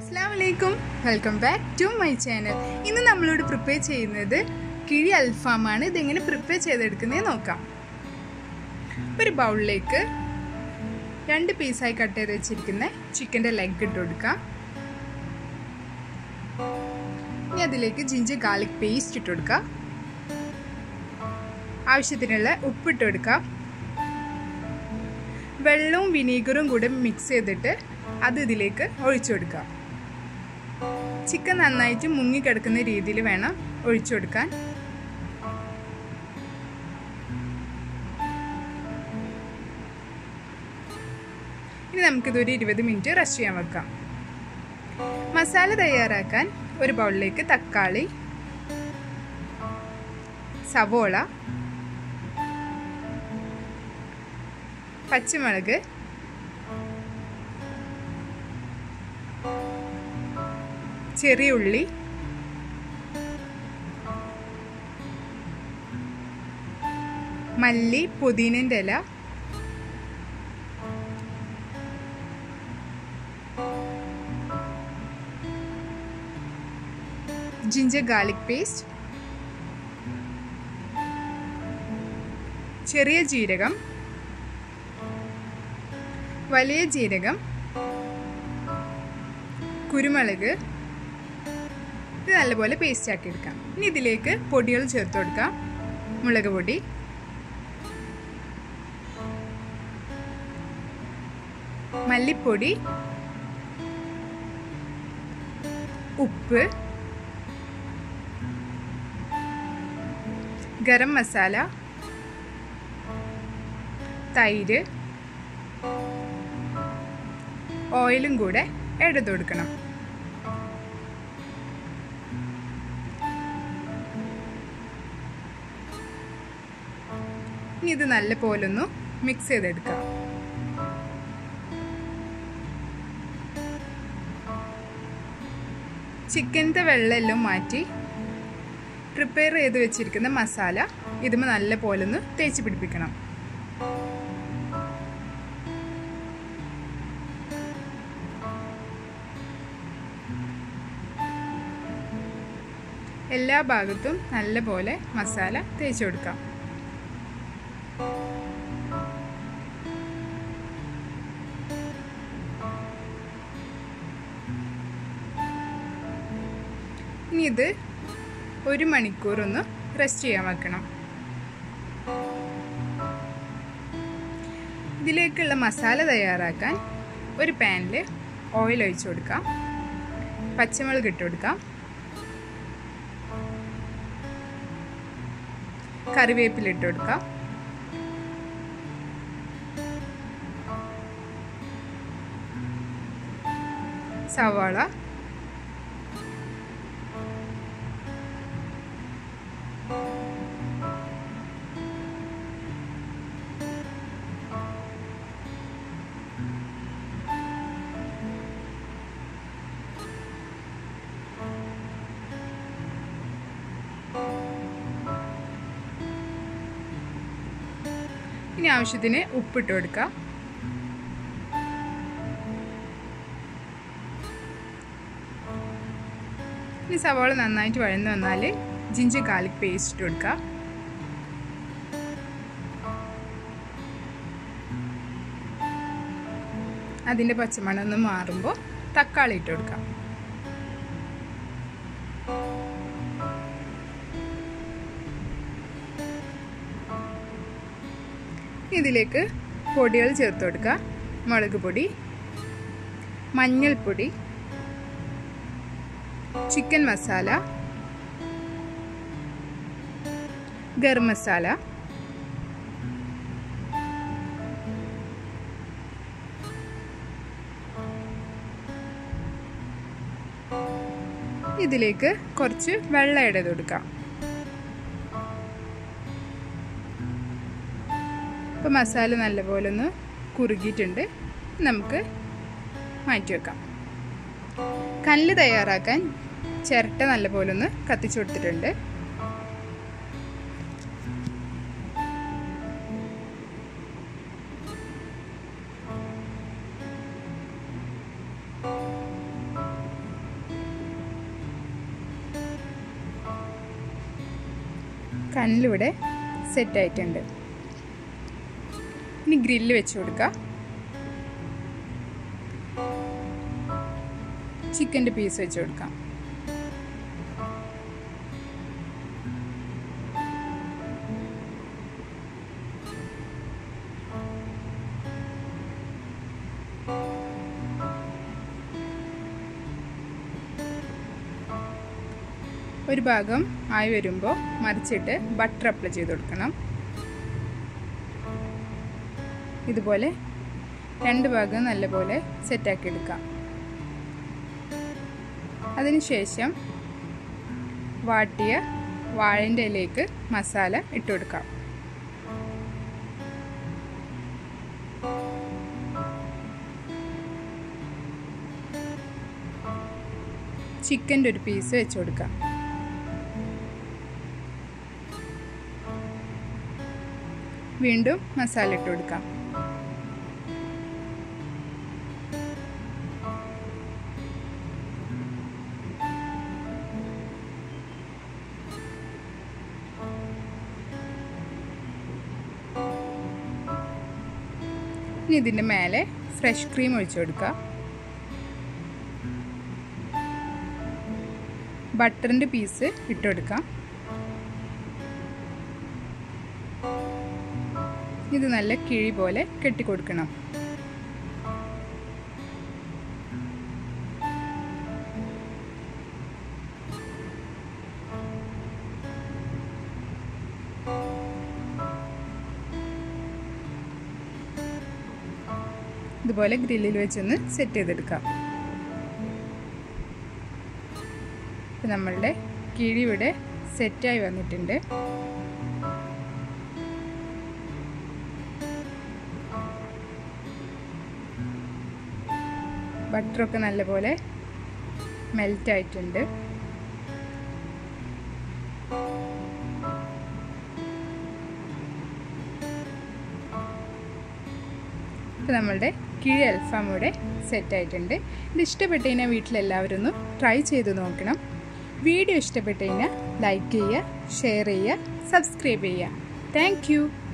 അസ്സാമലൈക്കും welcome back to my channel ഇന്ന് നമ്മളോട് പ്രിപ്പയർ ചെയ്യുന്നത് കിഴി അൽഫാമാണ് ഇതെങ്ങനെ പ്രിപ്പയർ ചെയ്തെടുക്കുന്നത് നോക്കാം ഒരു ബൗളിലേക്ക് രണ്ട് പീസായി കട്ട് ചെയ്ത് വെച്ചിരിക്കുന്ന ചിക്കൻ്റെ ലെഗ് ഇട്ട് കൊടുക്കാം ഇനി അതിലേക്ക് ജിഞ്ചർ ഗാർലിക് പേസ്റ്റ് ഇട്ട് കൊടുക്കാം ആവശ്യത്തിനുള്ള ഉപ്പിട്ട് കൊടുക്കാം വെള്ളവും വിനീഗറും കൂടെ മിക്സ് ചെയ്തിട്ട് അത് ഇതിലേക്ക് ഒഴിച്ചു കൊടുക്കാം ചിക്കൻ നന്നായിട്ട് മുങ്ങിക്കിടക്കുന്ന രീതിയിൽ വേണം ഒഴിച്ചു കൊടുക്കാൻ ഇനി നമുക്കിതൊരു ഇരുപത് മിനിറ്റ് റെസ്റ്റ് ചെയ്യാൻ വെക്കാം മസാല തയ്യാറാക്കാൻ ഒരു ബൗളിലേക്ക് തക്കാളി സവോള പച്ചമുളക് ചെറിയ ഉള്ളി മല്ലി പുതിനൻ്റെ ഇല ജിഞ്ചർ ഗാർലിക് പേസ്റ്റ് ചെറിയ ജീരകം വലിയ ജീരകം കുരുമുളക് ഇത് നല്ലപോലെ പേസ്റ്റ് ആക്കി എടുക്കാം ഇനി ഇതിലേക്ക് പൊടികൾ ചേർത്ത് കൊടുക്കാം മുളക് പൊടി മല്ലിപ്പൊടി ഉപ്പ് ഗരം മസാല തൈര് ഓയിലും കൂടെ എടുത്തു കൊടുക്കണം ഇനി ഇത് നല്ല പോലൊന്ന് മിക്സ് ചെയ്തെടുക്കാം ചിക്കൻ്റെ വെള്ളമെല്ലാം മാറ്റി പ്രിപ്പയർ ചെയ്ത് വെച്ചിരിക്കുന്ന മസാല ഇതുമ്പോൾ നല്ല പോലൊന്ന് തേച്ച് പിടിപ്പിക്കണം എല്ലാ ഭാഗത്തും നല്ല പോലെ മസാല തേച്ച് കൊടുക്കാം ഇനി ഇത് ഒരു മണിക്കൂർ ഒന്ന് റെസ്റ്റ് ചെയ്യാൻ വെക്കണം ഇതിലേക്കുള്ള മസാല തയ്യാറാക്കാൻ ഒരു പാനിൽ ഓയിൽ ഒഴിച്ചു കൊടുക്കാം പച്ചമുളക് ഇട്ട് കൊടുക്കാം കറിവേപ്പില ഇട്ട് കൊടുക്കാം സവാള ഇനി ആവശ്യത്തിന് ഉപ്പിട്ട് കൊടുക്കുക ഇനി സവാള നന്നായിട്ട് വഴന്നു വന്നാൽ ജിഞ്ചർ ഗാർലിക് പേസ്റ്റ് ഇട്ട് കൊടുക്കുക അതിൻ്റെ പച്ചമണം ഒന്ന് മാറുമ്പോൾ തക്കാളി ഇട്ട് കൊടുക്കാം ഇതിലേക്ക് പൊടികൾ ചേർത്ത് കൊടുക്കുക മുളക് പൊടി മഞ്ഞൾപ്പൊടി ചിക്കൻ മസാല ഗരം മസാല ഇതിലേക്ക് കുറച്ച് വെള്ളം ഇടത് കൊടുക്കാം ഇപ്പോൾ മസാല നല്ലപോലെ ഒന്ന് കുറുകിയിട്ടുണ്ട് നമുക്ക് മാറ്റി വെക്കാം കല്ല് തയ്യാറാക്കാൻ ചിരട്ട നല്ലപോലെ ഒന്ന് കത്തിച്ചു കൊടുത്തിട്ടുണ്ട് കണ്ണിലിവിടെ സെറ്റായിട്ടുണ്ട് ഇനി ഗ്രില്ല് വെച്ച് കൊടുക്കുക ചിക്കൻ്റെ പീസ് വെച്ച് കൊടുക്കാം ഒരു ഭാഗം ആയി വരുമ്പോൾ മറിച്ചിട്ട് ബട്ടർ അപ്ലൈ ചെയ്ത് കൊടുക്കണം ഇതുപോലെ രണ്ട് ഭാഗം നല്ലപോലെ സെറ്റാക്കി എടുക്കാം അതിനുശേഷം വാട്ടിയ വാഴൻ്റെ ഇലയിലേക്ക് മസാല ഇട്ട് കൊടുക്കാം ചിക്കൻ്റെ ഒരു പീസ് വെച്ച് കൊടുക്കാം വീണ്ടും മസാല ഇട്ട് കൊടുക്കാം ഇനി ഇതിൻ്റെ മേലെ ഫ്രഷ് ക്രീം ഒഴിച്ചു കൊടുക്കുക ബട്ടറിൻ്റെ പീസ് ഇട്ട് കൊടുക്കാം ഇത് നല്ല കിഴി പോലെ കെട്ടിക്കൊടുക്കണം ഇതുപോലെ ഗ്രില്ലിൽ വെച്ചൊന്ന് സെറ്റ് ചെയ്തെടുക്കാം നമ്മളുടെ കിഴി ഇവിടെ സെറ്റായി വന്നിട്ടുണ്ട് ബട്ടറൊക്കെ നല്ലപോലെ മെൽറ്റ് ആയിട്ടുണ്ട് ഇപ്പോൾ നമ്മളുടെ കിഴി അൽഫാം ഇവിടെ സെറ്റ് ആയിട്ടുണ്ട് ഇത് ഇഷ്ടപ്പെട്ട് കഴിഞ്ഞാൽ വീട്ടിലെല്ലാവരും ഒന്ന് ട്രൈ ചെയ്ത് നോക്കണം വീഡിയോ ഇഷ്ടപ്പെട്ട് കഴിഞ്ഞാൽ ലൈക്ക് ചെയ്യുക ഷെയർ ചെയ്യുക സബ്സ്ക്രൈബ് ചെയ്യുക താങ്ക്